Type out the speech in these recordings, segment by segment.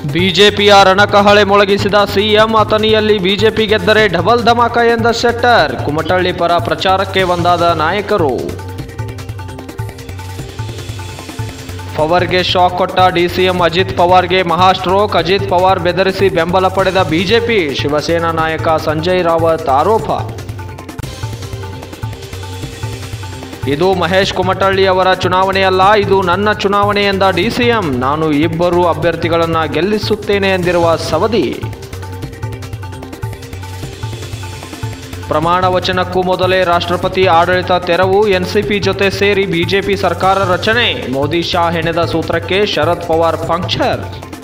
ಬಿಜೆಪಿಯ ರಣಕಹಳೆ ಮೊಳಗಿಸಿದ ಸಿಎಂ ಅಥಣಿಯಲ್ಲಿ ಬಿಜೆಪಿ ಗೆದ್ದರೆ ಡಬಲ್ ಧಮಾಕ ಎಂದ ಶೆಟ್ಟರ್ ಕುಮಟಳ್ಳಿ ಪರ ಪ್ರಚಾರಕ್ಕೆ ಒಂದಾದ ನಾಯಕರು ಪವಾರ್ಗೆ ಶಾಕ್ ಕೊಟ್ಟ ಡಿಸಿಎಂ ಅಜಿತ್ ಪವಾರ್ಗೆ ಮಹಾ ಸ್ಟ್ರೋಕ್ ಅಜಿತ್ ಪವಾರ್ ಬೆದರಿಸಿ ಬೆಂಬಲ ಪಡೆದ ಬಿಜೆಪಿ ಶಿವಸೇನಾ ನಾಯಕ ಸಂಜಯ್ ರಾವತ್ ಆರೋಪ ಇದು ಮಹೇಶ್ ಕುಮಟಳ್ಳಿ ಅವರ ಚುನಾವಣೆಯಲ್ಲ ಇದು ನನ್ನ ಚುನಾವಣೆ ಎಂದ ಡಿಸಿಎಂ ನಾನು ಇಬ್ಬರು ಅಭ್ಯರ್ಥಿಗಳನ್ನು ಗೆಲ್ಲಿಸುತ್ತೇನೆ ಎಂದಿರುವ ಸವದಿ ಪ್ರಮಾಣ ವಚನಕ್ಕೂ ಮೊದಲೇ ರಾಷ್ಟ್ರಪತಿ ಆಡಳಿತ ತೆರವು ಎನ್ಸಿಪಿ ಜೊತೆ ಸೇರಿ ಬಿಜೆಪಿ ಸರ್ಕಾರ ರಚನೆ ಮೋದಿ ಶಾ ಹೆಣೆದ ಸೂತ್ರಕ್ಕೆ ಶರದ್ ಪವಾರ್ ಪಂಕ್ಚರ್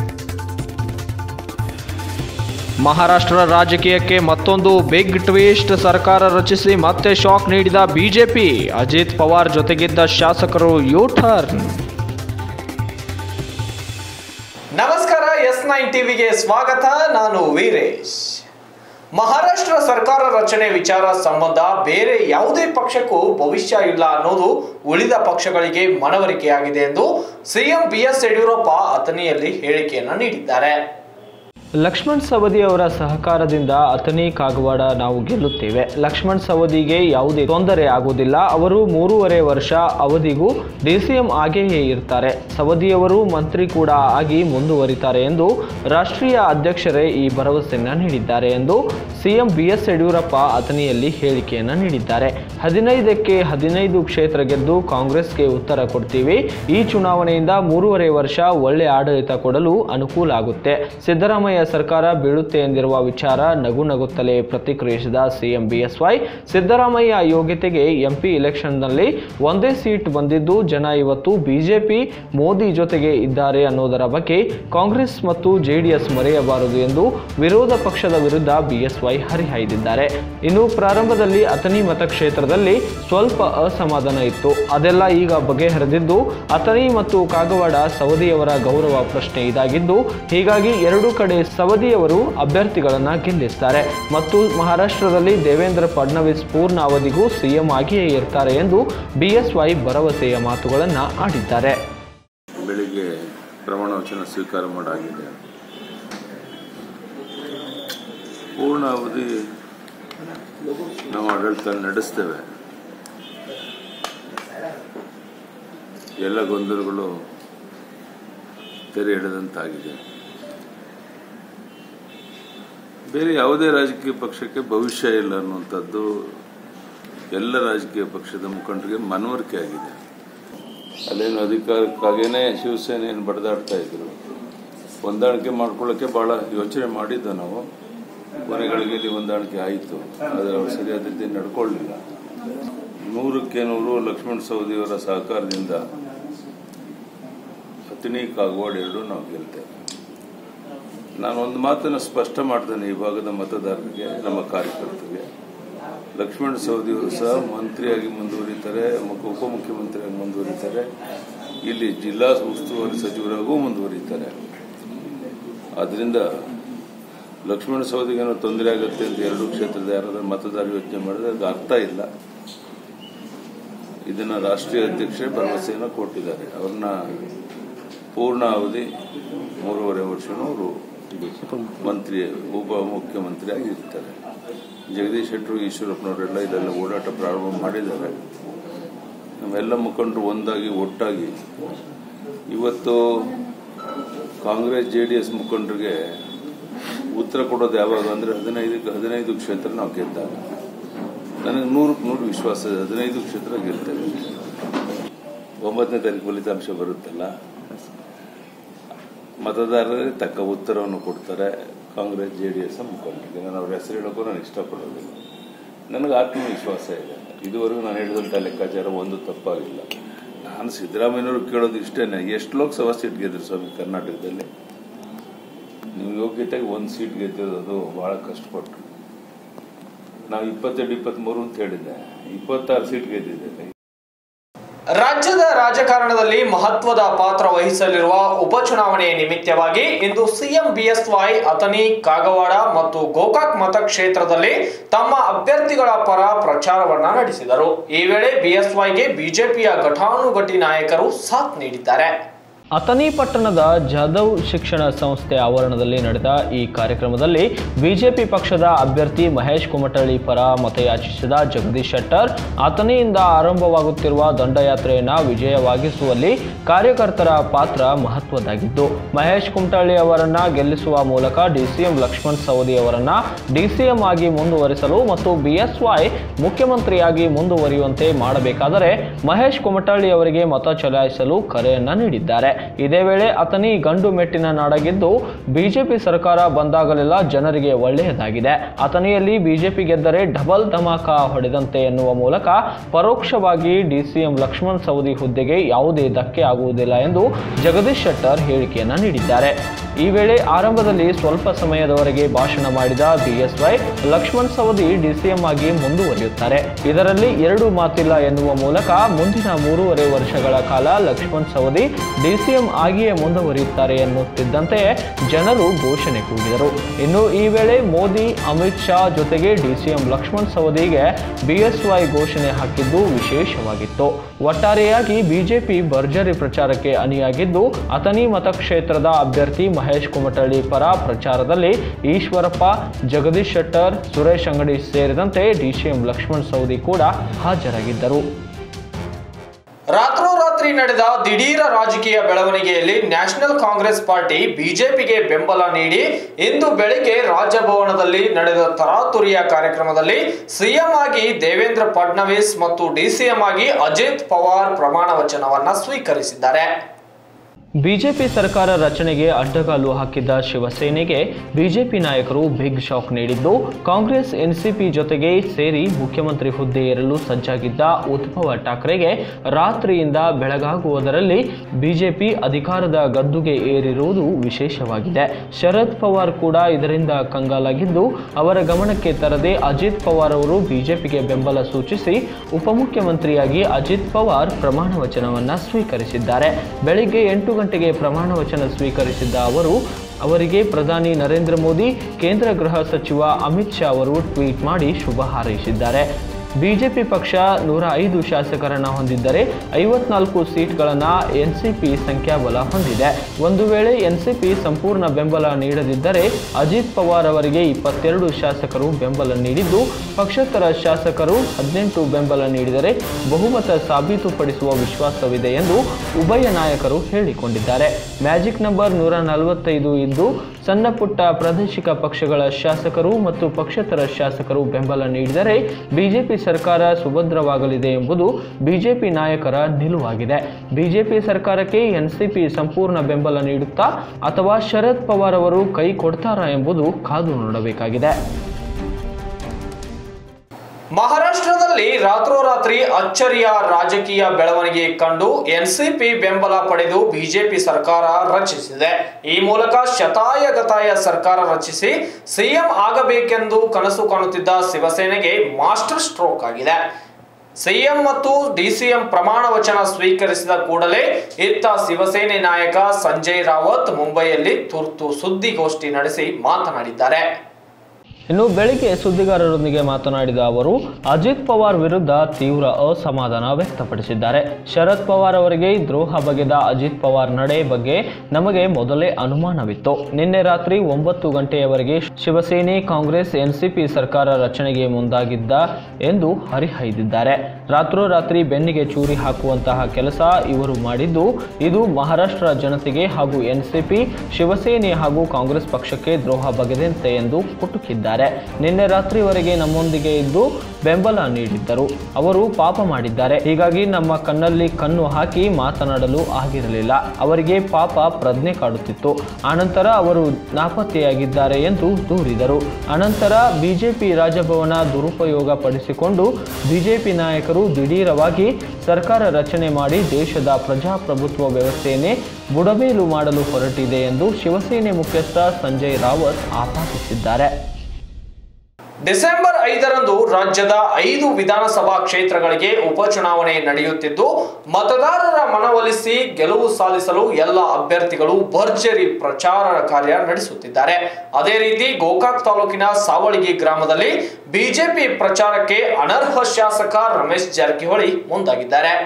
ಮಹಾರಾಷ್ಟ್ರ ರಾಜಕೀಯಕ್ಕೆ ಮತ್ತೊಂದು ಬಿಗ್ ಟ್ವಿಸ್ಟ್ ಸರ್ಕಾರ ರಚಿಸಿ ಮತ್ತೆ ಶಾಕ್ ನೀಡಿದ ಬಿಜೆಪಿ ಅಜಿತ್ ಪವಾರ್ ಜೊತೆಗಿದ್ದ ಶಾಸಕರು ಯೂ ಟರ್ನ್ ನಮಸ್ಕಾರ ಎಸ್ ನೈನ್ ಟಿವಿಗೆ ಸ್ವಾಗತ ನಾನು ವೀರೇಶ್ ಮಹಾರಾಷ್ಟ್ರ ಸರ್ಕಾರ ರಚನೆ ವಿಚಾರ ಸಂಬಂಧ ಬೇರೆ ಯಾವುದೇ ಪಕ್ಷಕ್ಕೂ ಭವಿಷ್ಯ ಇಲ್ಲ ಅನ್ನೋದು ಉಳಿದ ಪಕ್ಷಗಳಿಗೆ ಮನವರಿಕೆಯಾಗಿದೆ ಎಂದು ಸಿಎಂ ಬಿ ಎಸ್ ಯಡಿಯೂರಪ್ಪ ಅಥಣಿಯಲ್ಲಿ ಹೇಳಿಕೆಯನ್ನು ನೀಡಿದ್ದಾರೆ ಲಕ್ಷ್ಮಣ್ ಸವದಿ ಅವರ ಸಹಕಾರದಿಂದ ಅಥಣಿ ಕಾಗವಾಡ ನಾವು ಗೆಲ್ಲುತ್ತೇವೆ ಲಕ್ಷ್ಮಣ್ ಸವದಿಗೆ ಯಾವುದೇ ತೊಂದರೆ ಆಗುವುದಿಲ್ಲ ಅವರು ಮೂರುವರೆ ವರ್ಷ ಅವಧಿಗೂ ಡಿಸಿಎಂ ಆಗೇ ಇರ್ತಾರೆ ಸವದಿಯವರು ಮಂತ್ರಿ ಕೂಡ ಆಗಿ ಮುಂದುವರಿತಾರೆ ಎಂದು ರಾಷ್ಟ್ರೀಯ ಅಧ್ಯಕ್ಷರೇ ಈ ಭರವಸೆಯನ್ನು ನೀಡಿದ್ದಾರೆ ಎಂದು ಸಿಎಂ ಬಿ ಎಸ್ ಯಡಿಯೂರಪ್ಪ ಅಥಣಿಯಲ್ಲಿ ಹೇಳಿಕೆಯನ್ನು ನೀಡಿದ್ದಾರೆ ಹದಿನೈದಕ್ಕೆ ಹದಿನೈದು ಕ್ಷೇತ್ರ ಗೆದ್ದು ಕಾಂಗ್ರೆಸ್ಗೆ ಉತ್ತರ ಕೊಡ್ತೀವಿ ಈ ಚುನಾವಣೆಯಿಂದ ಮೂರುವರೆ ವರ್ಷ ಒಳ್ಳೆ ಆಡಳಿತ ಕೊಡಲು ಅನುಕೂಲ ಆಗುತ್ತೆ ಸಿದ್ದರಾಮಯ್ಯ ಸರ್ಕಾರ ಬೀಳುತ್ತೆ ಎಂದಿರುವ ವಿಚಾರ ನಗು ನಗುತ್ತಲೇ ಪ್ರತಿಕ್ರಿಯಿಸಿದ ಸಿಎಂ ಬಿಎಸ್ವೈ ಸಿದ್ದರಾಮಯ್ಯ ಯೋಗ್ಯತೆಗೆ ಎಂಪಿ ಇಲೆಕ್ಷನ್ನಲ್ಲಿ ಒಂದೇ ಸೀಟ್ ಬಂದಿದ್ದು ಜನ ಇವತ್ತು ಬಿಜೆಪಿ ಮೋದಿ ಜೊತೆಗೆ ಇದ್ದಾರೆ ಅನ್ನೋದರ ಬಗ್ಗೆ ಕಾಂಗ್ರೆಸ್ ಮತ್ತು ಜೆಡಿಎಸ್ ಮರೆಯಬಾರದು ಎಂದು ವಿರೋಧ ಪಕ್ಷದ ವಿರುದ್ಧ ಬಿಎಸ್ವೈ ಹರಿಹಾಯ್ದಿದ್ದಾರೆ ಇನ್ನು ಪ್ರಾರಂಭದಲ್ಲಿ ಅಥಣಿ ಮತಕ್ಷೇತ್ರದಲ್ಲಿ ಸ್ವಲ್ಪ ಅಸಮಾಧಾನ ಇತ್ತು ಅದೆಲ್ಲ ಈಗ ಬಗೆಹರಿದಿದ್ದು ಅಥಣಿ ಮತ್ತು ಕಾಗವಾಡ ಸವದಿಯವರ ಗೌರವ ಪ್ರಶ್ನೆ ಇದಾಗಿದ್ದು ಹೀಗಾಗಿ ಎರಡು ಕಡೆ ಸವದಿಯವರು ಅಭ್ಯರ್ಥಿಗಳನ್ನ ಗೆಲ್ಲಿಸ್ತಾರೆ ಮತ್ತು ಮಹಾರಾಷ್ಟ್ರದಲ್ಲಿ ದೇವೇಂದ್ರ ಫಡ್ನವೀಸ್ ಪೂರ್ಣ ಅವಧಿಗೂ ಸಿಎಂ ಆಗಿಯೇ ಇರ್ತಾರೆ ಎಂದು ಬಿಎಸ್ವೈ ಭರವಸೆಯ ಮಾತುಗಳನ್ನ ಆಡಿದ್ದಾರೆ ಬೆಳಿಗ್ಗೆ ಪ್ರಮಾಣ ವಚನ ಸ್ವೀಕಾರ ಮಾಡಾಗಿದೆ ಪೂರ್ಣ ಅವಧಿ ನಾವು ಆಡಳಿತ ನಡೆಸ್ತೇವೆ ಎಲ್ಲ ಗೊಂದಲಗಳು ತೆರೆ ಎಳೆದಂತಾಗಿದೆ ಬೇರೆ ಯಾವುದೇ ರಾಜಕೀಯ ಪಕ್ಷಕ್ಕೆ ಭವಿಷ್ಯ ಇಲ್ಲ ಅನ್ನುವಂಥದ್ದು ಎಲ್ಲ ರಾಜಕೀಯ ಪಕ್ಷದ ಮುಖಂಡರಿಗೆ ಮನವರಿಕೆ ಆಗಿದೆ ಅಲ್ಲೇನು ಅಧಿಕಾರಕ್ಕಾಗೇನೆ ಶಿವಸೇನೆಯನ್ನು ಬಡದಾಡ್ತಾ ಇದ್ರು ಹೊಂದಾಣಿಕೆ ಮಾಡ್ಕೊಳ್ಳೋಕೆ ಬಹಳ ಯೋಚನೆ ಮಾಡಿದ್ದು ನಾವು ಕೊನೆಗಳಿಗೆ ಹೊಂದಾಣಿಕೆ ಆಯಿತು ಆದರೆ ಅವರು ಸರಿಯಾದ ರೀತಿ ನಡ್ಕೊಳ್ಳಿಲ್ಲ ನೂರಕ್ಕೆ ನೂರು ಲಕ್ಷ್ಮಣ ಸವದಿಯವರ ಸಹಕಾರದಿಂದ ಹತ್ತಿನಿ ಕಾಗವಾಡ ಎರಡು ನಾವು ಗೆಲ್ತೇವೆ ನಾನು ಒಂದು ಮಾತನ್ನು ಸ್ಪಷ್ಟ ಮಾಡ್ತೇನೆ ಈ ಭಾಗದ ಮತದಾರರಿಗೆ ನಮ್ಮ ಕಾರ್ಯಕರ್ತರಿಗೆ ಲಕ್ಷ್ಮಣ ಸವದಿಯವರು ಸಹ ಮಂತ್ರಿಯಾಗಿ ಮುಂದುವರಿತಾರೆ ಮುಖ- ಉಪಮುಖ್ಯಮಂತ್ರಿಯಾಗಿ ಮುಂದುವರಿತಾರೆ ಇಲ್ಲಿ ಜಿಲ್ಲಾ ಉಸ್ತುವಾರಿ ಸಚಿವರಾಗೂ ಮುಂದುವರಿತಾರೆ ಆದ್ರಿಂದ ಲಕ್ಷ್ಮಣ ಸವದಿಗೇನೋ ತೊಂದರೆ ಆಗುತ್ತೆ ಅಂತ ಎರಡು ಕ್ಷೇತ್ರದ ಯಾರಾದ್ರೂ ಮತದಾರ ಯೋಚನೆ ಮಾಡಿದ್ರೆ ಅದು ಅರ್ಥ ಇಲ್ಲ ಇದನ್ನ ರಾಷ್ಟ್ರೀಯ ಅಧ್ಯಕ್ಷರೇ ಭರವಸೆಯನ್ನು ಕೊಟ್ಟಿದ್ದಾರೆ ಅವ್ರನ್ನ ಪೂರ್ಣ ಅವಧಿ ಮೂರುವರೆ ವರ್ಷನೂ ಅವರು ಮಂತ್ರಿ ಉಪ ಮುಖ್ಯಮಂತ್ರಿಯಾಗಿ ಇರ್ತಾರೆ ಜಗದೀಶ್ ಶೆಟ್ಟರು ಈಶ್ವರಪ್ಪನವರೆಲ್ಲ ಇದೆಲ್ಲ ಓಡಾಟ ಪ್ರಾರಂಭ ಮಾಡಿದ್ದಾರೆ ನಮ್ಮೆಲ್ಲ ಮುಖಂಡರು ಒಂದಾಗಿ ಒಟ್ಟಾಗಿ ಇವತ್ತು ಕಾಂಗ್ರೆಸ್ ಜೆ ಡಿ ಎಸ್ ಮುಖಂಡರಿಗೆ ಉತ್ತರ ಕೊಡೋದು ಯಾವಾಗ ಅಂದ್ರೆ ಹದಿನೈದಕ್ಕೆ ಹದಿನೈದು ಕ್ಷೇತ್ರ ನಾವು ಗೆದ್ದಾಗ ನನಗೆ ನೂರಕ್ಕೆ ನೂರು ವಿಶ್ವಾಸ ಇದೆ ಹದಿನೈದು ಕ್ಷೇತ್ರ ಗೆಲ್ತೇವೆ ಒಂಬತ್ತನೇ ತಾರೀಕು ಫಲಿತಾಂಶ ಬರುತ್ತಲ್ಲ ಮತದಾರರೇ ತಕ್ಕ ಉತ್ತರವನ್ನು ಕೊಡ್ತಾರೆ ಕಾಂಗ್ರೆಸ್ ಜೆ ಡಿ ಎಸ್ ಮುಖಂಡರಿಗೆ ನಾನು ಅವ್ರ ಹೆಸರು ಹೇಳೋಕ್ಕೂ ನಾನು ಇಷ್ಟಪಡೋದಿಲ್ಲ ನನಗೆ ಆತ್ಮವಿಶ್ವಾಸ ಇದೆ ಇದುವರೆಗೂ ನಾನು ಹೇಳಿದಂಥ ಲೆಕ್ಕಾಚಾರ ಒಂದು ತಪ್ಪಾಗಿಲ್ಲ ನಾನು ಸಿದ್ದರಾಮಯ್ಯನವರು ಕೇಳೋದು ಇಷ್ಟೇನೆ ಎಷ್ಟು ಲೋಕಸಭಾ ಸೀಟ್ ಗೆದ್ರು ಸ್ವಾಮಿ ಕರ್ನಾಟಕದಲ್ಲಿ ನೀವು ಯೋಗ್ಯತೆಗೆ ಒಂದು ಸೀಟ್ ಗೆದ್ದಿರೋದು ಬಹಳ ಕಷ್ಟಪಟ್ಟು ನಾವು ಇಪ್ಪತ್ತೆರಡು ಇಪ್ಪತ್ತ್ಮೂರು ಅಂತ ಹೇಳಿದ್ದೆ ಇಪ್ಪತ್ತಾರು ಸೀಟ್ ಗೆದ್ದಿದ್ದೇನೆ ರಾಜ್ಯದ ರಾಜಕಾರಣದಲ್ಲಿ ಮಹತ್ವದ ಪಾತ್ರ ವಹಿಸಲಿರುವ ಉಪಚುನಾವಣೆಯ ನಿಮಿತ್ತವಾಗಿ ಇಂದು ಸಿಎಂ ಬಿಎಸ್ವೈ ಅಥಣಿ ಕಾಗವಾಡ ಮತ್ತು ಗೋಕಾಕ್ ಮತಕ್ಷೇತ್ರದಲ್ಲಿ ತಮ್ಮ ಅಭ್ಯರ್ಥಿಗಳ ಪರ ಪ್ರಚಾರವನ್ನ ನಡೆಸಿದರು ಈ ವೇಳೆ ಬಿಎಸ್ವೈಗೆ ಬಿಜೆಪಿಯ ಘಟಾನುಘಟಿ ನಾಯಕರು ಸಾಥ್ ನೀಡಿದ್ದಾರೆ ಅಥಣಿ ಪಟ್ಟಣದ ಜಾಧವ್ ಶಿಕ್ಷಣ ಸಂಸ್ಥೆ ಆವರಣದಲ್ಲಿ ನಡೆದ ಈ ಕಾರ್ಯಕ್ರಮದಲ್ಲಿ ಬಿಜೆಪಿ ಪಕ್ಷದ ಅಭ್ಯರ್ಥಿ ಮಹೇಶ್ ಕುಮಟಳ್ಳಿ ಪರ ಮತಯಾಚಿಸಿದ ಜಗದೀಶ್ ಶೆಟ್ಟರ್ ಅಥಣಿಯಿಂದ ಆರಂಭವಾಗುತ್ತಿರುವ ದಂಡಯಾತ್ರೆಯನ್ನು ವಿಜಯವಾಗಿಸುವಲ್ಲಿ ಕಾರ್ಯಕರ್ತರ ಪಾತ್ರ ಮಹತ್ವದ್ದಾಗಿದ್ದು ಮಹೇಶ್ ಕುಮಟಳ್ಳಿ ಅವರನ್ನ ಗೆಲ್ಲಿಸುವ ಮೂಲಕ ಡಿಸಿಎಂ ಲಕ್ಷ್ಮಣ್ ಸವದಿ ಅವರನ್ನ ಡಿಸಿಎಂ ಆಗಿ ಮುಂದುವರಿಸಲು ಮತ್ತು ಬಿಎಸ್ವೈ ಮುಖ್ಯಮಂತ್ರಿಯಾಗಿ ಮುಂದುವರಿಯುವಂತೆ ಮಾಡಬೇಕಾದರೆ ಮಹೇಶ್ ಕುಮಟಳ್ಳಿ ಅವರಿಗೆ ಮತ ಚಲಾಯಿಸಲು ಕರೆಯನ್ನ ನೀಡಿದ್ದಾರೆ ಇದೇ ವೇಳೆ ಅಥಣಿ ಗಂಡು ಮೆಟ್ಟಿನ ನಾಡಾಗಿದ್ದು ಬಿಜೆಪಿ ಸರ್ಕಾರ ಬಂದಾಗಲೆಲ್ಲ ಜನರಿಗೆ ಒಳ್ಳೆಯದಾಗಿದೆ ಅಥಣಿಯಲ್ಲಿ ಬಿಜೆಪಿ ಗೆದ್ದರೆ ಡಬಲ್ ಧಮಾಕ ಹೊಡೆದಂತೆ ಎನ್ನುವ ಮೂಲಕ ಪರೋಕ್ಷವಾಗಿ ಡಿಸಿಎಂ ಲಕ್ಷ್ಮಣ್ ಸವದಿ ಹುದ್ದೆಗೆ ಯಾವುದೇ ಧಕ್ಕೆ ಆಗುವುದಿಲ್ಲ ಎಂದು ಜಗದೀಶ್ ಶೆಟ್ಟರ್ ಹೇಳಿಕೆಯನ್ನ ನೀಡಿದ್ದಾರೆ ಈ ವೇಳೆ ಆರಂಭದಲ್ಲಿ ಸ್ವಲ್ಪ ಸಮಯದವರೆಗೆ ಭಾಷಣ ಮಾಡಿದ ಬಿಎಸ್ವೈ ಲಕ್ಷ್ಮಣ್ ಸವದಿ ಡಿಸಿಎಂ ಆಗಿ ಮುಂದುವರಿಯುತ್ತಾರೆ ಇದರಲ್ಲಿ ಎರಡು ಮಾತಿಲ್ಲ ಎನ್ನುವ ಮೂಲಕ ಮುಂದಿನ ಮೂರುವರೆ ವರ್ಷಗಳ ಕಾಲ ಲಕ್ಷ್ಮಣ್ ಸವದಿ ಡಿಸಿಎಂ ಆಗಿಯೇ ಮುಂದುವರಿಯುತ್ತಾರೆ ಎನ್ನುತ್ತಿದ್ದಂತೆಯೇ ಜನರು ಘೋಷಣೆ ಕೂಗಿದರು ಇನ್ನು ಈ ವೇಳೆ ಮೋದಿ ಅಮಿತ್ ಶಾ ಜೊತೆಗೆ ಡಿಸಿಎಂ ಲಕ್ಷ್ಮಣ್ ಸವದಿಗೆ ಬಿಎಸ್ವೈ ಘೋಷಣೆ ಹಾಕಿದ್ದು ವಿಶೇಷವಾಗಿತ್ತು ಒಟ್ಟಾರೆಯಾಗಿ ಬಿಜೆಪಿ ಭರ್ಜರಿ ಪ್ರಚಾರಕ್ಕೆ ಅಣಿಯಾಗಿದ್ದು ಅಥಣಿ ಮತಕ್ಷೇತ್ರದ ಅಭ್ಯರ್ಥಿ ಮಹೇಶ್ ಕುಮಟಳ್ಳಿ ಪರ ಪ್ರಚಾರದಲ್ಲಿ ಈಶ್ವರಪ್ಪ ಜಗದೀಶ್ ಶೆಟ್ಟರ್ ಸುರೇಶ್ ಅಂಗಡಿ ಸೇರಿದಂತೆ ಡಿಸಿಎಂ ಲಕ್ಷ್ಮಣ್ ಸವದಿ ಕೂಡ ಹಾಜರಾಗಿದ್ದರು ರಾತ್ರೋರಾತ್ರಿ ನಡೆದ ದಿಢೀರ ರಾಜಕೀಯ ಬೆಳವಣಿಗೆಯಲ್ಲಿ ನ್ಯಾಷನಲ್ ಕಾಂಗ್ರೆಸ್ ಪಾರ್ಟಿ ಬಿಜೆಪಿಗೆ ಬೆಂಬಲ ನೀಡಿ ಇಂದು ಬೆಳಿಗ್ಗೆ ರಾಜಭವನದಲ್ಲಿ ನಡೆದ ತರಾತುರಿಯ ಕಾರ್ಯಕ್ರಮದಲ್ಲಿ ಸಿಎಂ ಆಗಿ ದೇವೇಂದ್ರ ಫಡ್ನವೀಸ್ ಮತ್ತು ಡಿಸಿಎಂ ಆಗಿ ಅಜಿತ್ ಪವಾರ್ ಪ್ರಮಾಣ ವಚನವನ್ನ ಸ್ವೀಕರಿಸಿದ್ದಾರೆ ಬಿಜೆಪಿ ಸರ್ಕಾರ ರಚನೆಗೆ ಅಡ್ಡಗಾಲು ಹಾಕಿದ್ದ ಶಿವಸೇನೆಗೆ ಬಿಜೆಪಿ ನಾಯಕರು ಬಿಗ್ ಶಾಕ್ ನೀಡಿದ್ದು ಕಾಂಗ್ರೆಸ್ ಎನ್ಸಿಪಿ ಜೊತೆಗೆ ಸೇರಿ ಮುಖ್ಯಮಂತ್ರಿ ಹುದ್ದೆ ಏರಲು ಸಜ್ಜಾಗಿದ್ದ ಉದ್ಭವ ಠಾಕ್ರೆಗೆ ರಾತ್ರಿಯಿಂದ ಬೆಳಗಾಗುವುದರಲ್ಲಿ ಬಿಜೆಪಿ ಅಧಿಕಾರದ ಗದ್ದುಗೆ ಏರಿರುವುದು ವಿಶೇಷವಾಗಿದೆ ಶರದ್ ಪವಾರ್ ಕೂಡ ಇದರಿಂದ ಕಂಗಾಲಾಗಿದ್ದು ಅವರ ಗಮನಕ್ಕೆ ತರದೆ ಅಜಿತ್ ಪವಾರ್ ಅವರು ಬಿಜೆಪಿಗೆ ಬೆಂಬಲ ಸೂಚಿಸಿ ಉಪಮುಖ್ಯಮಂತ್ರಿಯಾಗಿ ಅಜಿತ್ ಪವಾರ್ ಪ್ರಮಾಣ ವಚನವನ್ನ ಸ್ವೀಕರಿಸಿದ್ದಾರೆ ಬೆಳಿಗ್ಗೆ ಎಂಟು ಗಂಟೆಗೆ ಪ್ರಮಾಣ ವಚನ ಸ್ವೀಕರಿಸಿದ್ದ ಅವರು ಅವರಿಗೆ ಪ್ರಧಾನಿ ನರೇಂದ್ರ ಮೋದಿ ಕೇಂದ್ರ ಗೃಹ ಸಚಿವ ಅಮಿತ್ ಶಾ ಅವರು ಟ್ವೀಟ್ ಮಾಡಿ ಶುಭ ಹಾರೈಸಿದ್ದಾರೆ ಬಿಜೆಪಿ ಪಕ್ಷ ನೂರ ಐದು ಶಾಸಕರನ್ನ ಹೊಂದಿದ್ದರೆ ಐವತ್ನಾಲ್ಕು ಸೀಟ್ಗಳನ್ನು ಎನ್ಸಿಪಿ ಸಂಖ್ಯಾಬಲ ಹೊಂದಿದೆ ಒಂದು ವೇಳೆ ಎನ್ಸಿಪಿ ಸಂಪೂರ್ಣ ಬೆಂಬಲ ನೀಡದಿದ್ದರೆ ಅಜಿತ್ ಪವಾರ್ ಅವರಿಗೆ ಇಪ್ಪತ್ತೆರಡು ಶಾಸಕರು ಬೆಂಬಲ ನೀಡಿದ್ದು ಪಕ್ಷೇತರ ಶಾಸಕರು ಹದಿನೆಂಟು ಬೆಂಬಲ ನೀಡಿದರೆ ಬಹುಮತ ಸಾಬೀತುಪಡಿಸುವ ವಿಶ್ವಾಸವಿದೆ ಎಂದು ಉಭಯ ನಾಯಕರು ಹೇಳಿಕೊಂಡಿದ್ದಾರೆ ಮ್ಯಾಜಿಕ್ ನಂಬರ್ ನೂರ ನಲವತ್ತೈದು ಇದ್ದು ಸಣ್ಣ ಪುಟ್ಟ ಪ್ರಾದೇಶಿಕ ಪಕ್ಷಗಳ ಶಾಸಕರು ಮತ್ತು ಪಕ್ಷೇತರ ಶಾಸಕರು ಬೆಂಬಲ ನೀಡಿದರೆ ಬಿಜೆಪಿ ಸರ್ಕಾರ ಸುಭದ್ರವಾಗಲಿದೆ ಎಂಬುದು ಬಿಜೆಪಿ ನಾಯಕರ ನಿಲುವಾಗಿದೆ ಬಿಜೆಪಿ ಸರ್ಕಾರಕ್ಕೆ ಎನ್ಸಿಪಿ ಸಂಪೂರ್ಣ ಬೆಂಬಲ ನೀಡುತ್ತಾ ಅಥವಾ ಶರದ್ ಪವಾರ್ ಅವರು ಕೈ ಕೊಡ್ತಾರಾ ಎಂಬುದು ಕಾದು ನೋಡಬೇಕಾಗಿದೆ ಮಹಾರಾಷ್ಟ್ರದಲ್ಲಿ ರಾತ್ರೋರಾತ್ರಿ ಅಚ್ಚರಿಯ ರಾಜಕೀಯ ಬೆಳವಣಿಗೆ ಕಂಡು ಎನ್ಸಿಪಿ ಬೆಂಬಲ ಪಡೆದು ಬಿಜೆಪಿ ಸರ್ಕಾರ ರಚಿಸಿದೆ ಈ ಮೂಲಕ ಶತಾಯಗತಾಯ ಸರ್ಕಾರ ರಚಿಸಿ ಸಿಎಂ ಆಗಬೇಕೆಂದು ಕನಸು ಕಾಣುತ್ತಿದ್ದ ಶಿವಸೇನೆಗೆ ಮಾಸ್ಟರ್ ಸ್ಟ್ರೋಕ್ ಆಗಿದೆ ಸಿಎಂ ಮತ್ತು ಡಿಸಿಎಂ ಪ್ರಮಾಣ ವಚನ ಸ್ವೀಕರಿಸಿದ ಕೂಡಲೇ ಇತ್ತ ಶಿವಸೇನೆ ನಾಯಕ ಸಂಜಯ್ ರಾವತ್ ಮುಂಬೈಯಲ್ಲಿ ತುರ್ತು ಸುದ್ದಿಗೋಷ್ಠಿ ನಡೆಸಿ ಮಾತನಾಡಿದ್ದಾರೆ ಇನ್ನು ಬೆಳಿಗ್ಗೆ ಸುದ್ದಿಗಾರರೊಂದಿಗೆ ಮಾತನಾಡಿದ ಅವರು ಅಜಿತ್ ಪವಾರ್ ವಿರುದ್ಧ ತೀವ್ರ ಅಸಮಾಧಾನ ವ್ಯಕ್ತಪಡಿಸಿದ್ದಾರೆ ಶರದ್ ಪವಾರ್ ಅವರಿಗೆ ದ್ರೋಹ ಬಗೆದ ಅಜಿತ್ ಪವಾರ್ ನಡೆ ಬಗ್ಗೆ ನಮಗೆ ಮೊದಲೇ ಅನುಮಾನವಿತ್ತು ನಿನ್ನೆ ರಾತ್ರಿ ಒಂಬತ್ತು ಗಂಟೆಯವರೆಗೆ ಶಿವಸೇನೆ ಕಾಂಗ್ರೆಸ್ ಎನ್ಸಿಪಿ ಸರ್ಕಾರ ರಚನೆಗೆ ಮುಂದಾಗಿದ್ದ ಎಂದು ಹರಿಹೈದಿದ್ದಾರೆ ರಾತ್ರೋರಾತ್ರಿ ಬೆನ್ನಿಗೆ ಚೂರಿ ಹಾಕುವಂತಹ ಕೆಲಸ ಇವರು ಮಾಡಿದ್ದು ಇದು ಮಹಾರಾಷ್ಟ್ರ ಜನತೆಗೆ ಹಾಗೂ ಎನ್ಸಿಪಿ ಶಿವಸೇನೆ ಹಾಗೂ ಕಾಂಗ್ರೆಸ್ ಪಕ್ಷಕ್ಕೆ ದ್ರೋಹ ಬಗೆದಂತೆ ಎಂದು ಕುಟುಕಿದ್ದಾರೆ ನಿನ್ನೆ ರಾತ್ರಿವರೆಗೆ ನಮ್ಮೊಂದಿಗೆ ಇದ್ದು ಬೆಂಬಲ ನೀಡಿದ್ದರು ಅವರು ಪಾಪ ಮಾಡಿದ್ದಾರೆ ಹೀಗಾಗಿ ನಮ್ಮ ಕಣ್ಣಲ್ಲಿ ಕಣ್ಣು ಹಾಕಿ ಮಾತನಾಡಲು ಆಗಿರಲಿಲ್ಲ ಅವರಿಗೆ ಪಾಪ ಪ್ರಜ್ಞೆ ಕಾಡುತ್ತಿತ್ತು ಆನಂತರ ಅವರು ನಾಪತ್ತೆಯಾಗಿದ್ದಾರೆ ಎಂದು ದೂರಿದರು ಅನಂತರ ಬಿಜೆಪಿ ರಾಜಭವನ ದುರುಪಯೋಗ ಪಡಿಸಿಕೊಂಡು ಬಿಜೆಪಿ ನಾಯಕರು ದಿಢೀರವಾಗಿ ಸರ್ಕಾರ ರಚನೆ ಮಾಡಿ ದೇಶದ ಪ್ರಜಾಪ್ರಭುತ್ವ ವ್ಯವಸ್ಥೆಯನ್ನೇ ಬುಡಮೇಲು ಮಾಡಲು ಹೊರಟಿದೆ ಎಂದು ಶಿವಸೇನೆ ಮುಖ್ಯಸ್ಥ ಸಂಜಯ್ ರಾವತ್ ಆಪಾದಿಸಿದ್ದಾರೆ ಡಿಸೆಂಬರ್ ಐದರಂದು ರಾಜ್ಯದ ಐದು ವಿಧಾನಸಭಾ ಕ್ಷೇತ್ರಗಳಿಗೆ ಉಪಚುನಾವಣೆ ನಡೆಯುತ್ತಿದ್ದು ಮತದಾರರ ಮನವೊಲಿಸಿ ಗೆಲುವು ಸಾಧಿಸಲು ಎಲ್ಲ ಅಭ್ಯರ್ಥಿಗಳು ಭರ್ಜರಿ ಪ್ರಚಾರ ಕಾರ್ಯ ನಡೆಸುತ್ತಿದ್ದಾರೆ ಅದೇ ರೀತಿ ಗೋಕಾಕ್ ತಾಲೂಕಿನ ಸಾವಳಗಿ ಗ್ರಾಮದಲ್ಲಿ ಬಿಜೆಪಿ ಪ್ರಚಾರಕ್ಕೆ ಅನರ್ಹ ಶಾಸಕ ರಮೇಶ್ ಜಾರಕಿಹೊಳಿ ಮುಂದಾಗಿದ್ದಾರೆ